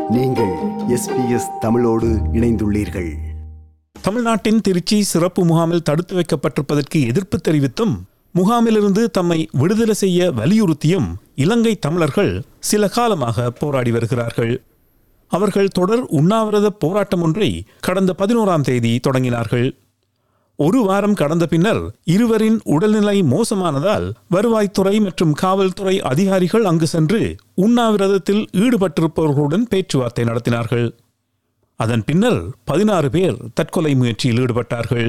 நீங்கள் எஸ்பிஎஸ் தமிழோடு இணைந்துள்ளீர்கள் தமிழ்நாட்டின் திருச்சி சிறப்பு முகாமில் தடுத்து வைக்கப்பட்டிருப்பதற்கு எதிர்ப்பு தெரிவித்தும் முகாமிலிருந்து தம்மை விடுதலை செய்ய வலியுறுத்தியும் இலங்கை தமிழர்கள் சில காலமாக போராடி வருகிறார்கள் அவர்கள் தொடர் உண்ணாவிரத போராட்டம் ஒன்றை கடந்த பதினோராம் தேதி தொடங்கினார்கள் ஒரு வாரம் கடந்த பின்னர் இருவரின் உடல்நிலை மோசமானதால் வருவாய்த்துறை மற்றும் காவல்துறை அதிகாரிகள் அங்கு சென்று உண்ணாவிரதத்தில் ஈடுபட்டிருப்பவர்களுடன் பேச்சுவார்த்தை நடத்தினார்கள் அதன் பின்னர் பதினாறு பேர் தற்கொலை முயற்சியில் ஈடுபட்டார்கள்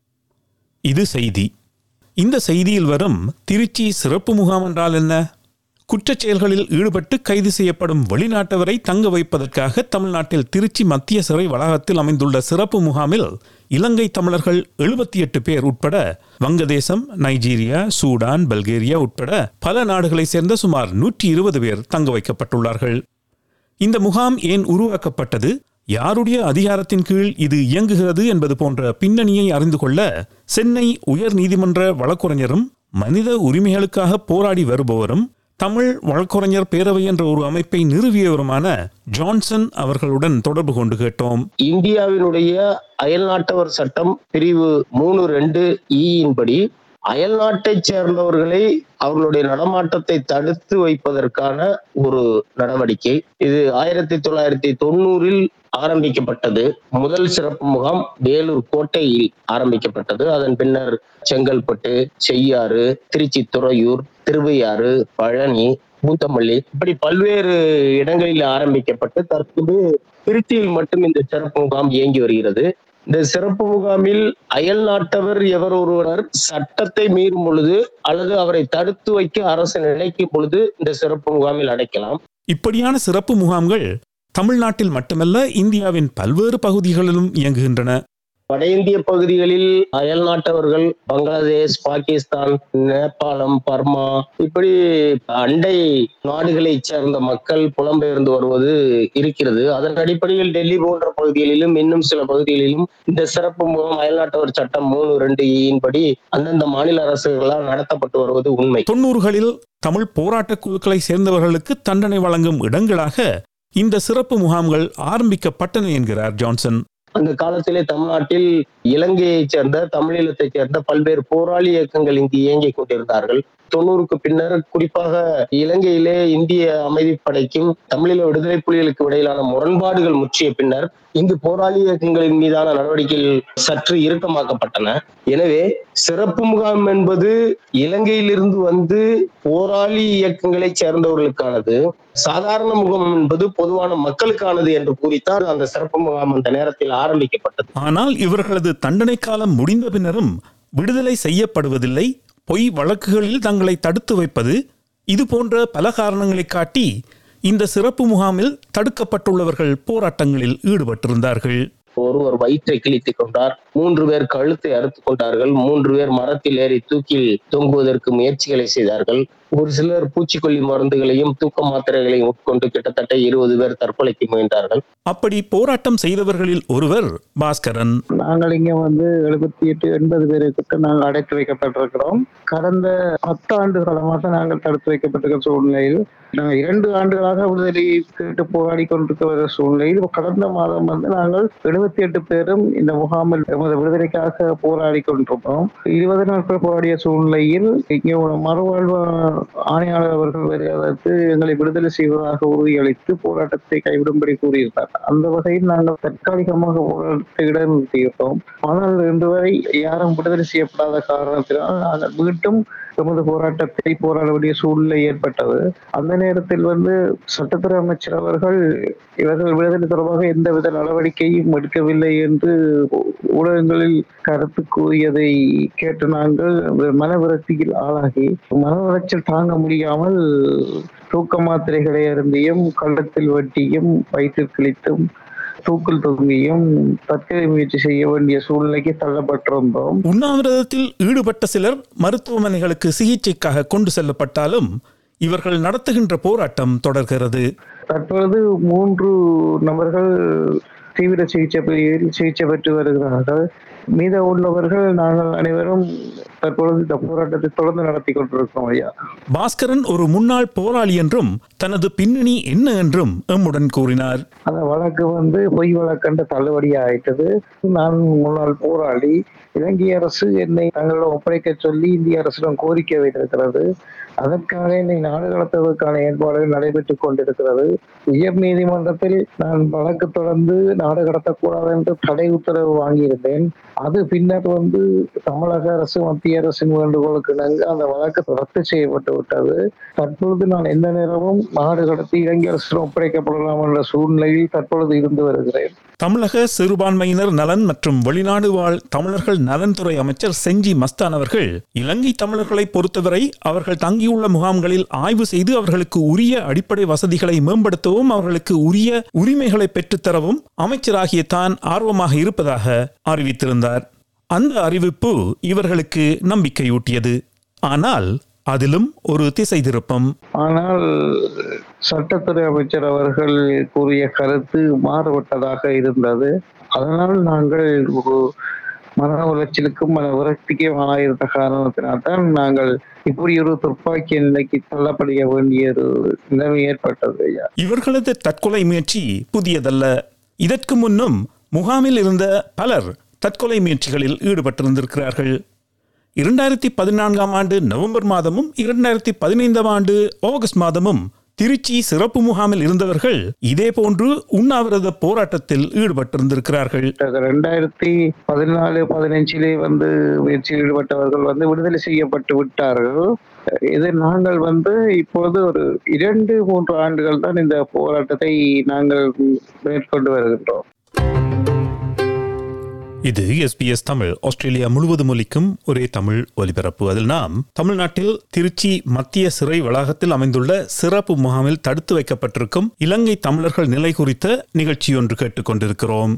இது செய்தி இந்த செய்தியில் வரும் திருச்சி சிறப்பு முகாம் என்றால் என்ன குற்றச் செயல்களில் ஈடுபட்டு கைது செய்யப்படும் வெளிநாட்டவரை தங்க வைப்பதற்காக தமிழ்நாட்டில் திருச்சி மத்திய சிறை வளாகத்தில் அமைந்துள்ள சிறப்பு முகாமில் இலங்கை தமிழர்கள் எழுபத்தி எட்டு பேர் உட்பட வங்கதேசம் நைஜீரியா சூடான் பல்கேரியா உட்பட பல நாடுகளைச் சேர்ந்த சுமார் நூற்றி இருபது பேர் தங்க வைக்கப்பட்டுள்ளார்கள் இந்த முகாம் ஏன் உருவாக்கப்பட்டது யாருடைய அதிகாரத்தின் கீழ் இது இயங்குகிறது என்பது போன்ற பின்னணியை அறிந்து கொள்ள சென்னை உயர் நீதிமன்ற வழக்குரைஞரும் மனித உரிமைகளுக்காக போராடி வருபவரும் தமிழ் வழக்குரைஞர் பேரவை என்ற ஒரு அமைப்பை நிறுவியவருமான ஜான்சன் அவர்களுடன் தொடர்பு கொண்டு கேட்டோம் இந்தியாவினுடைய அயல்நாட்டவர் சட்டம் பிரிவு மூணு ரெண்டு இன்படி அயல்நாட்டைச் சேர்ந்தவர்களை அவர்களுடைய நடமாட்டத்தை தடுத்து வைப்பதற்கான ஒரு நடவடிக்கை இது ஆயிரத்தி தொள்ளாயிரத்தி தொண்ணூறில் ஆரம்பிக்கப்பட்டது முதல் சிறப்பு முகாம் வேலூர் கோட்டையில் ஆரம்பிக்கப்பட்டது அதன் பின்னர் செங்கல்பட்டு செய்யாறு திருச்சி துறையூர் திருவையாறு பழனி மூத்தமல்லி இப்படி பல்வேறு இடங்களில் ஆரம்பிக்கப்பட்டு தற்போது திருச்சியில் மட்டும் இந்த சிறப்பு முகாம் இயங்கி வருகிறது இந்த சிறப்பு முகாமில் அயல் நாட்டவர் எவர் ஒருவர் சட்டத்தை மீறும் பொழுது அல்லது அவரை தடுத்து வைக்க அரசு நினைக்கும் பொழுது இந்த சிறப்பு முகாமில் அடைக்கலாம் இப்படியான சிறப்பு முகாம்கள் தமிழ்நாட்டில் மட்டுமல்ல இந்தியாவின் பல்வேறு பகுதிகளிலும் இயங்குகின்றன வட இந்திய பகுதிகளில் அயல் நாட்டவர்கள் பங்களாதேஷ் பாகிஸ்தான் நேபாளம் பர்மா இப்படி அண்டை நாடுகளைச் சேர்ந்த மக்கள் புலம்பெயர்ந்து வருவது இருக்கிறது அதன் அடிப்படையில் டெல்லி போன்ற பகுதிகளிலும் இன்னும் சில பகுதிகளிலும் இந்த சிறப்பு முகாம் அயல்நாட்டவர் சட்டம் மூணு ரெண்டு இன்படி அந்தந்த மாநில அரசுகளால் நடத்தப்பட்டு வருவது உண்மை தொன்னூறுகளில் தமிழ் போராட்டக் குழுக்களை சேர்ந்தவர்களுக்கு தண்டனை வழங்கும் இடங்களாக இந்த சிறப்பு முகாம்கள் ஆரம்பிக்கப்பட்டன என்கிறார் ஜான்சன் அந்த காலத்திலே தமிழ்நாட்டில் இலங்கையைச் சேர்ந்த தமிழீழத்தைச் சேர்ந்த பல்வேறு போராளி இயக்கங்கள் இங்கு இயங்கிக் கொண்டிருந்தார்கள் தொண்ணூறுக்கு பின்னர் குறிப்பாக இலங்கையிலே இந்திய அமைதிப்படைக்கும் தமிழீழ விடுதலை புலிகளுக்கு இடையிலான முரண்பாடுகள் முற்றிய பின்னர் இங்கு போராளி இயக்கங்களின் மீதான நடவடிக்கைகள் சற்று இறுக்கமாக்கப்பட்டன எனவே சிறப்பு முகாம் என்பது இலங்கையிலிருந்து வந்து போராளி இயக்கங்களை சேர்ந்தவர்களுக்கானது சாதாரண முகாம் என்பது பொதுவான மக்களுக்கானது என்று கூறித்தான் அந்த சிறப்பு முகாம் அந்த நேரத்தில் ஆரம்பிக்கப்பட்டது ஆனால் இவர்களது தண்டனை காலம் முடிந்த பின்னரும் விடுதலை செய்யப்படுவதில்லை பொய் வழக்குகளில் தங்களை தடுத்து வைப்பது இது போன்ற பல காரணங்களை காட்டி இந்த சிறப்பு முகாமில் தடுக்கப்பட்டுள்ளவர்கள் போராட்டங்களில் ஈடுபட்டிருந்தார்கள் ஒருவர் வயிற்றை கிழித்துக் கொண்டார் மூன்று பேர் கழுத்தை அறுத்துக் கொண்டார்கள் மூன்று பேர் மரத்தில் ஏறி தூக்கில் தொங்குவதற்கு முயற்சிகளை செய்தார்கள் ஒரு சிலர் பூச்சிக்கொல்லி மருந்துகளையும் தூக்க மாத்திரைகளையும் உட்கொண்டு கிட்டத்தட்ட இருபது பேர் தற்கொலைக்கு முயன்றார்கள் அப்படி போராட்டம் செய்தவர்களில் ஒருவர் பாஸ்கரன் நாங்கள் இங்க வந்து எழுபத்தி எட்டு எண்பது பேருக்கு நாங்கள் அடைத்து வைக்கப்பட்டிருக்கிறோம் கடந்த பத்து ஆண்டு காலமாக நாங்கள் தடுத்து வைக்கப்பட்டிருக்கிற சூழ்நிலையில் நாங்கள் இரண்டு ஆண்டுகளாக விடுதலை கேட்டு போராடி கொண்டிருக்கிற சூழ்நிலையில் கடந்த மாதம் வந்து நாங்கள் எழுபத்தி எட்டு பேரும் இந்த முகாமில் எமது விடுதலைக்காக போராடி கொண்டிருக்கிறோம் இருபது நாட்கள் போராடிய சூழ்நிலையில் இங்கே ஒரு மறுவாழ்வு ஆணையாளர் அவர்கள் வருவதற்கு எங்களை விடுதலை செய்வதாக உறுதியளித்து போராட்டத்தை கைவிடும்படி கூறியிருந்தார் அந்த வகையில் நாங்கள் தற்காலிகமாக போராட்டத்தை இடைநிறுத்தியிருந்தோம் ஆனால் இன்று வரை யாரும் விடுதலை செய்யப்படாத காரணத்தினால் நாங்கள் மீண்டும் எமது போராட்டத்தை போராட வேண்டிய சூழ்நிலை ஏற்பட்டது அந்த நேரத்தில் வந்து சட்டத்துறை அமைச்சர் அவர்கள் இவர்கள் விடுதலை தொடர்பாக எந்தவித நடவடிக்கையும் எடுக்கவில்லை என்று ஊடகங்களில் கருத்து கூறியதை கேட்டு நாங்கள் மன விரக்தியில் ஆளாகி மன உளைச்சல் தாங்க முடியாமல் தூக்க மாத்திரைகளை அருந்தியும் கள்ளத்தில் வட்டியும் வயிற்றில் கிழித்தும் தூக்கில் தொங்கியும் தற்கொலை முயற்சி செய்ய வேண்டிய சூழ்நிலைக்கு தள்ளப்பட்டிருந்தோம் உண்ணாவிரதத்தில் ஈடுபட்ட சிலர் மருத்துவமனைகளுக்கு சிகிச்சைக்காக கொண்டு செல்லப்பட்டாலும் இவர்கள் நடத்துகின்ற போராட்டம் தொடர்கிறது தற்பொழுது மூன்று நபர்கள் தீவிர சிகிச்சை பிரிவில் சிகிச்சை பெற்று வருகிறார்கள் மீத உள்ளவர்கள் நாங்கள் அனைவரும் தற்பொழுது இந்த போராட்டத்தை தொடர்ந்து நடத்தி கொண்டிருக்கிறோம் ஐயா பாஸ்கரன் ஒரு முன்னாள் போராளி என்றும் தனது பின்னணி என்ன என்றும் எம்முடன் கூறினார் அந்த வழக்கு வந்து பொய் வழக்கென்று தள்ளுபடி ஆயிட்டது நான் முன்னாள் போராளி இலங்கை அரசு என்னை தங்களிடம் ஒப்படைக்க சொல்லி இந்திய அரசிடம் கோரிக்கை வைத்திருக்கிறது அதற்காக என்னை நாடு கடத்துவதற்கான ஏற்பாடுகள் நடைபெற்றுக் கொண்டிருக்கிறது உயர் நீதிமன்றத்தில் நான் வழக்கு தொடர்ந்து நாடு கடத்தக்கூடாது என்று தடை உத்தரவு வாங்கியிருந்தேன் அது பின்னர் வந்து தமிழக அரசு மத்திய அரசின் வேண்டுகோளுக்கு இணங்க அந்த வழக்கு ரத்து செய்யப்பட்டு விட்டது தற்பொழுது நான் எந்த நேரமும் நாடு கடத்தி இலங்கை அரசிடம் ஒப்படைக்கப்படலாம் என்ற சூழ்நிலையில் தற்பொழுது இருந்து வருகிறேன் தமிழக சிறுபான்மையினர் நலன் மற்றும் வெளிநாடு வாழ் தமிழர்கள் நலன்துறை அமைச்சர் செஞ்சி மஸ்தான் அவர்கள் இலங்கை தமிழர்களை பொறுத்தவரை அவர்கள் தங்கியுள்ள முகாம்களில் ஆய்வு செய்து அவர்களுக்கு உரிய அடிப்படை வசதிகளை மேம்படுத்தவும் அவர்களுக்கு உரிய உரிமைகளை பெற்றுத்தரவும் அமைச்சராகிய தான் ஆர்வமாக இருப்பதாக அறிவித்திருந்தார் அந்த அறிவிப்பு இவர்களுக்கு நம்பிக்கையூட்டியது ஆனால் அதிலும் ஒரு திசை திருப்பம் ஆனால் சட்டத்துறை அமைச்சர் அவர்கள் கூறிய கருத்து மாறுபட்டதாக இருந்தது அதனால் நாங்கள் ஒரு மன உளைச்சலுக்கும் மன விரக்திக்கும் ஆளாயிருந்த காரணத்தினால்தான் நாங்கள் இப்படி ஒரு துப்பாக்கி நிலைக்கு தள்ளப்பட வேண்டிய ஒரு நிலைமை ஏற்பட்டது ஐயா இவர்களது தற்கொலை முயற்சி புதியதல்ல இதற்கு முன்னும் முகாமில் இருந்த பலர் தற்கொலை முயற்சிகளில் ஈடுபட்டிருந்திருக்கிறார்கள் இரண்டாயிரத்தி பதினான்காம் ஆண்டு நவம்பர் மாதமும் இரண்டாயிரத்தி பதினைந்தாம் ஆண்டு ஆகஸ்ட் மாதமும் திருச்சி சிறப்பு முகாமில் இருந்தவர்கள் இதேபோன்று உண்ணாவிரத போராட்டத்தில் ஈடுபட்டிருந்திருக்கிறார்கள் ரெண்டாயிரத்தி பதினாலு பதினஞ்சிலே வந்து முயற்சியில் ஈடுபட்டவர்கள் வந்து விடுதலை செய்யப்பட்டு விட்டார்கள் இது நாங்கள் வந்து இப்போது ஒரு இரண்டு மூன்று ஆண்டுகள் தான் இந்த போராட்டத்தை நாங்கள் மேற்கொண்டு வருகின்றோம் இது எஸ்பிஎஸ் தமிழ் ஆஸ்திரேலியா முழுவதும் ஒலிக்கும் ஒரே தமிழ் ஒலிபரப்பு அதில் நாம் தமிழ்நாட்டில் திருச்சி மத்திய சிறை வளாகத்தில் அமைந்துள்ள சிறப்பு முகாமில் தடுத்து வைக்கப்பட்டிருக்கும் இலங்கை தமிழர்கள் நிலை குறித்த நிகழ்ச்சியொன்று கேட்டுக்கொண்டிருக்கிறோம்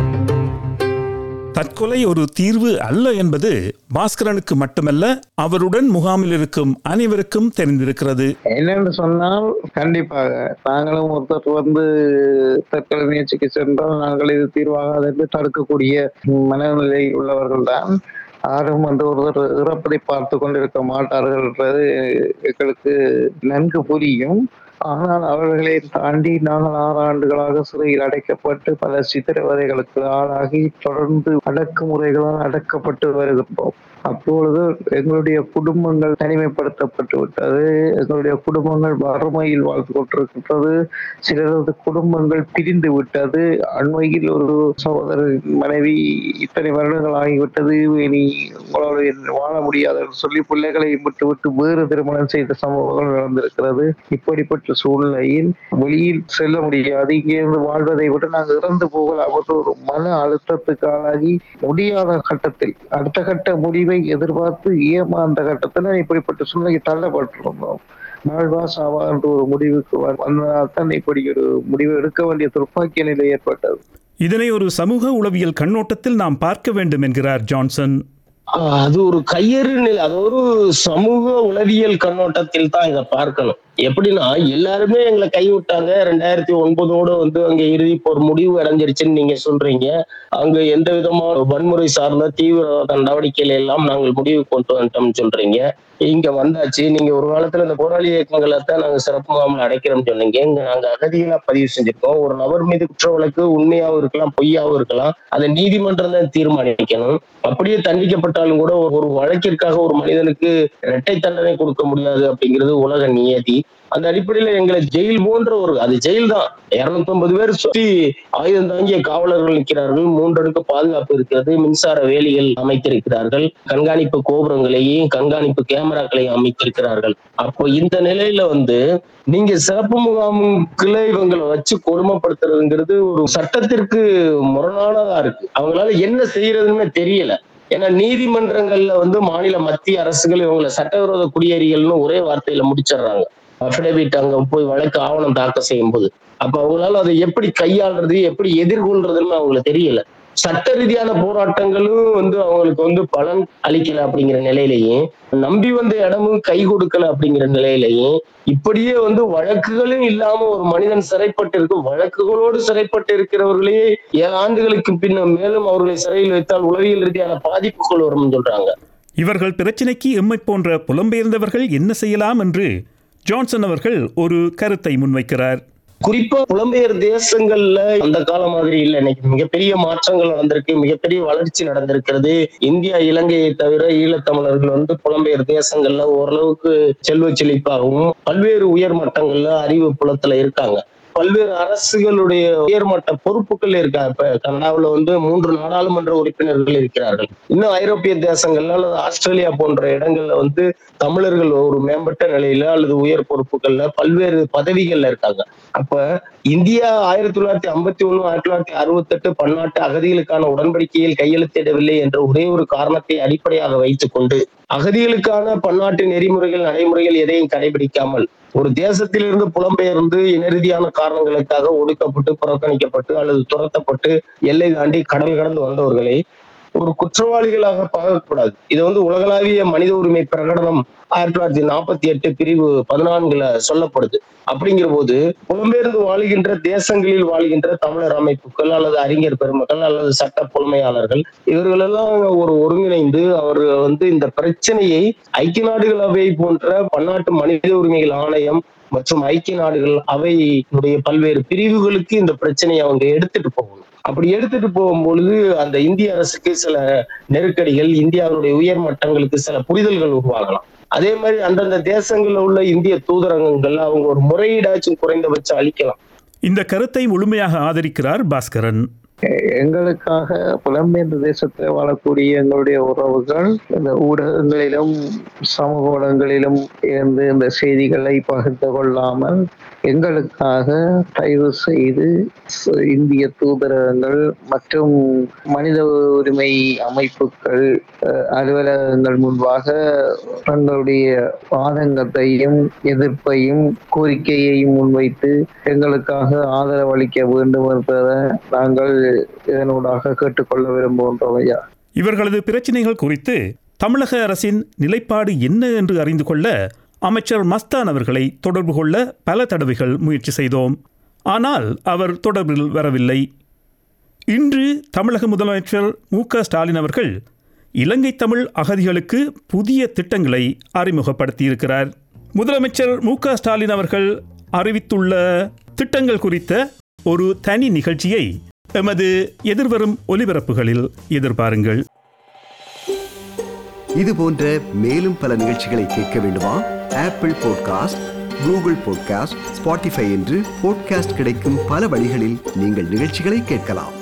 தற்கொலை ஒரு தீர்வு அல்ல என்பது பாஸ்கரனுக்கு மட்டுமல்ல அவருடன் முகாமில் இருக்கும் அனைவருக்கும் தெரிந்திருக்கிறது என்னன்னு சொன்னால் கண்டிப்பாக நாங்களும் ஒருத்தர் வந்து தற்கொலை முயற்சிக்கு சென்றால் நாங்கள் இது தீர்வாகாது என்று தடுக்கக்கூடிய மனநிலை உள்ளவர்கள் தான் யாரும் வந்து ஒருத்தர் இறப்பதை பார்த்து கொண்டிருக்க மாட்டார்கள் என்றது எங்களுக்கு நன்கு புரியும் ஆனால் அவர்களை தாண்டி நாங்கள் ஆறு ஆண்டுகளாக சிறையில் அடைக்கப்பட்டு பல சித்திரவதைகளுக்கு ஆளாகி தொடர்ந்து அடக்குமுறைகளால் அடக்கப்பட்டு வருகின்றோம் அப்பொழுது எங்களுடைய குடும்பங்கள் தனிமைப்படுத்தப்பட்டு விட்டது எங்களுடைய குடும்பங்கள் வறுமையில் வாழ்ந்து கொண்டிருக்கின்றது சிலரது குடும்பங்கள் பிரிந்து விட்டது அண்மையில் ஒரு சகோதரரின் மனைவி இத்தனை வருடங்கள் ஆகிவிட்டது இனி உங்களோட வாழ முடியாது என்று சொல்லி பிள்ளைகளை விட்டு விட்டு வேறு திருமணம் செய்த சம்பவங்கள் நடந்திருக்கிறது இப்படிப்பட்ட சூழ்நிலையில் வெளியில் செல்ல முடியாது இங்கிருந்து வாழ்வதை விட நாங்கள் இறந்து போகலாம் என்ற ஒரு மன அழுத்தத்துக்கு ஆளாகி முடியாத கட்டத்தில் அடுத்த கட்ட முடிவை எதிர்பார்த்து ஏமாந்த கட்டத்துல இப்படிப்பட்ட சூழ்நிலைக்கு தள்ளப்பட்டிருந்தோம் வாழ்வா சாவா என்ற ஒரு முடிவுக்கு வந்ததால்தான் இப்படி ஒரு முடிவு எடுக்க வேண்டிய துப்பாக்கிய நிலை ஏற்பட்டது இதனை ஒரு சமூக உளவியல் கண்ணோட்டத்தில் நாம் பார்க்க வேண்டும் என்கிறார் ஜான்சன் ஆஹ் அது ஒரு கையறு நிலை அது ஒரு சமூக உளவியல் கண்ணோட்டத்தில் தான் இதை பார்க்கணும் எப்படின்னா எல்லாருமே எங்களை கைவிட்டாங்க ரெண்டாயிரத்தி ஒன்பதோட வந்து அங்க இறுதி போர் முடிவு அடைஞ்சிருச்சுன்னு நீங்க சொல்றீங்க அங்க எந்த விதமான வன்முறை சார்ந்த தீவிரவாத நடவடிக்கைகள் எல்லாம் நாங்கள் முடிவு கொண்டு வந்துட்டோம்னு சொல்றீங்க இங்க வந்தாச்சு நீங்க ஒரு காலத்துல இந்த போராளி இயக்கங்களை தான் நாங்க சிறப்பு முகாமில் அடைக்கிறோம்னு சொன்னீங்க இங்க நாங்க அகதிகளா பதிவு செஞ்சிருக்கோம் ஒரு நபர் மீது குற்ற வழக்கு உண்மையாவும் இருக்கலாம் பொய்யாவும் இருக்கலாம் அதை நீதிமன்றம் தான் தீர்மானிக்கணும் அப்படியே தண்டிக்கப்பட்டாலும் கூட ஒரு வழக்கிற்காக ஒரு மனிதனுக்கு இரட்டை தண்டனை கொடுக்க முடியாது அப்படிங்கிறது உலக நியதி அந்த அடிப்படையில எங்களை ஜெயில் போன்ற ஒரு அது ஜெயில் தான் இருநூத்தி ஐம்பது பேர் சுத்தி ஆயுதம் தாங்கிய காவலர்கள் நிற்கிறார்கள் மூன்றடுக்கு பாதுகாப்பு இருக்கிறது மின்சார வேலிகள் அமைத்திருக்கிறார்கள் கண்காணிப்பு கோபுரங்களையும் கண்காணிப்பு கேமராக்களையும் அமைத்திருக்கிறார்கள் அப்போ இந்த நிலையில வந்து நீங்க சிறப்பு முகாமுக்குள்ள இவங்களை வச்சு கொடுமைப்படுத்துறதுங்கிறது ஒரு சட்டத்திற்கு முரணானதா இருக்கு அவங்களால என்ன செய்யறதுன்னு தெரியல ஏன்னா நீதிமன்றங்கள்ல வந்து மாநில மத்திய அரசுகள் இவங்களை சட்டவிரோத குடியேறிகள்னு ஒரே வார்த்தையில முடிச்சிடுறாங்க அஃபிடவிட் அங்க போய் வழக்கு ஆவணம் தாக்கல் செய்யும் போது அப்ப அவங்களால அதை எப்படி கையாளுறது எப்படி எதிர்கொள்றதுன்னு அவங்களுக்கு தெரியல சட்ட ரீதியான போராட்டங்களும் வந்து அவங்களுக்கு வந்து பலன் அளிக்கல அப்படிங்கிற நிலையிலையும் நம்பி வந்த இடமும் கை கொடுக்கல அப்படிங்கிற நிலையிலையும் இப்படியே வந்து வழக்குகளும் இல்லாம ஒரு மனிதன் சிறைப்பட்டு இருக்கும் வழக்குகளோடு சிறைப்பட்டு இருக்கிறவர்களே ஏழு ஆண்டுகளுக்கு பின்ன மேலும் அவர்களை சிறையில் வைத்தால் உளவியல் ரீதியான பாதிப்புகள் வரும்னு சொல்றாங்க இவர்கள் பிரச்சினைக்கு எம்மை போன்ற புலம்பெயர்ந்தவர்கள் என்ன செய்யலாம் என்று ஜான்சன் அவர்கள் ஒரு கருத்தை முன்வைக்கிறார் குறிப்பா புலம்பெயர் தேசங்கள்ல அந்த காலம் மாதிரி இல்ல இன்னைக்கு மிகப்பெரிய மாற்றங்கள் நடந்திருக்கு மிகப்பெரிய வளர்ச்சி நடந்திருக்கிறது இந்தியா இலங்கையை தவிர ஈழத்தமிழர்கள் வந்து புலம்பெயர் தேசங்கள்ல ஓரளவுக்கு செல்வ செழிப்பாகவும் பல்வேறு உயர் மட்டங்கள்ல அறிவு புலத்துல இருக்காங்க பல்வேறு அரசுகளுடைய உயர்மட்ட பொறுப்புகள் இருக்காங்க இப்ப கனடாவுல வந்து மூன்று நாடாளுமன்ற உறுப்பினர்கள் இருக்கிறார்கள் இன்னும் ஐரோப்பிய தேசங்கள்ல அல்லது ஆஸ்திரேலியா போன்ற இடங்கள்ல வந்து தமிழர்கள் ஒரு மேம்பட்ட நிலையில அல்லது உயர் பொறுப்புகள்ல பல்வேறு பதவிகள்ல இருக்காங்க அப்ப இந்தியா ஆயிரத்தி தொள்ளாயிரத்தி ஐம்பத்தி ஒண்ணு ஆயிரத்தி தொள்ளாயிரத்தி அறுபத்தி எட்டு பன்னாட்டு அகதிகளுக்கான உடன்படிக்கையில் கையெழுத்திடவில்லை என்ற ஒரே ஒரு காரணத்தை அடிப்படையாக வைத்துக் கொண்டு அகதிகளுக்கான பன்னாட்டு நெறிமுறைகள் நடைமுறைகள் எதையும் கடைபிடிக்காமல் ஒரு தேசத்திலிருந்து புலம்பெயர்ந்து இன ரீதியான காரணங்களுக்காக ஒடுக்கப்பட்டு புறக்கணிக்கப்பட்டு அல்லது துரத்தப்பட்டு எல்லை தாண்டி கடல் கடந்து வந்தவர்களை ஒரு குற்றவாளிகளாக பார்க்கக்கூடாது இது வந்து உலகளாவிய மனித உரிமை பிரகடனம் ஆயிரத்தி தொள்ளாயிரத்தி நாற்பத்தி எட்டு பிரிவு பதினான்குல சொல்லப்படுது அப்படிங்கிற போது புலம்பெயர்ந்து வாழுகின்ற தேசங்களில் வாழ்கின்ற தமிழர் அமைப்புகள் அல்லது அறிஞர் பெருமக்கள் அல்லது சட்ட புலமையாளர்கள் இவர்களெல்லாம் ஒரு ஒருங்கிணைந்து அவர் வந்து இந்த பிரச்சனையை ஐக்கிய நாடுகள் அவை போன்ற பன்னாட்டு மனித உரிமைகள் ஆணையம் மற்றும் ஐக்கிய நாடுகள் அவையினுடைய பல்வேறு பிரிவுகளுக்கு இந்த பிரச்சனையை அவங்க எடுத்துட்டு போகணும் அப்படி எடுத்துட்டு போகும்பொழுது அந்த இந்திய அரசுக்கு சில நெருக்கடிகள் இந்தியாவுடைய உயர் மட்டங்களுக்கு சில புரிதல்கள் உருவாகலாம் அதே மாதிரி அந்தந்த தேசங்கள்ல உள்ள இந்திய தூதரகங்கள் அவங்க ஒரு முறையீடாச்சும் குறைந்தபட்சம் அளிக்கலாம் இந்த கருத்தை முழுமையாக ஆதரிக்கிறார் பாஸ்கரன் எங்களுக்காக புலம்பெயர்ந்த தேசத்தில் வாழக்கூடிய எங்களுடைய உறவுகள் இந்த ஊடகங்களிலும் சமூக ஊடகங்களிலும் இருந்து இந்த செய்திகளை பகிர்ந்து கொள்ளாமல் எங்களுக்காக தயவு செய்து ச- இந்திய தூதரகங்கள் மற்றும் மனித உரிமை அமைப்புகள் அஹ், அலுவலகங்கள் முன்பாக தங்களுடைய வாதங்கத்தையும் எதிர்ப்பையும் கோரிக்கையையும் முன்வைத்து எங்களுக்காக ஆதரவு அளிக்க வேண்டும் என்பதை நாங்கள் இதனூடாக கேட்டுக்கொள்ள விரும்புகின்றோம் ஐயா இவர்களது பிரச்சினைகள் குறித்து தமிழக அரசின் நிலைப்பாடு என்ன என்று அறிந்து கொள்ள அமைச்சர் மஸ்தான் அவர்களை தொடர்பு கொள்ள பல தடவைகள் முயற்சி செய்தோம் ஆனால் அவர் தொடர்பில் வரவில்லை இன்று தமிழக முதலமைச்சர் மு க ஸ்டாலின் அவர்கள் இலங்கை தமிழ் அகதிகளுக்கு புதிய திட்டங்களை அறிமுகப்படுத்தியிருக்கிறார் முதலமைச்சர் மு க ஸ்டாலின் அவர்கள் அறிவித்துள்ள திட்டங்கள் குறித்த ஒரு தனி நிகழ்ச்சியை எமது எதிர்வரும் ஒலிபரப்புகளில் எதிர்பாருங்கள் இது போன்ற மேலும் பல நிகழ்ச்சிகளை கேட்க வேண்டுமா Apple podcast Google podcast Spotify என்று பாட்காஸ்ட் கிடைக்கும் பல வழிகளில் நீங்கள் நிகழ்ச்சிகளை கேட்கலாம்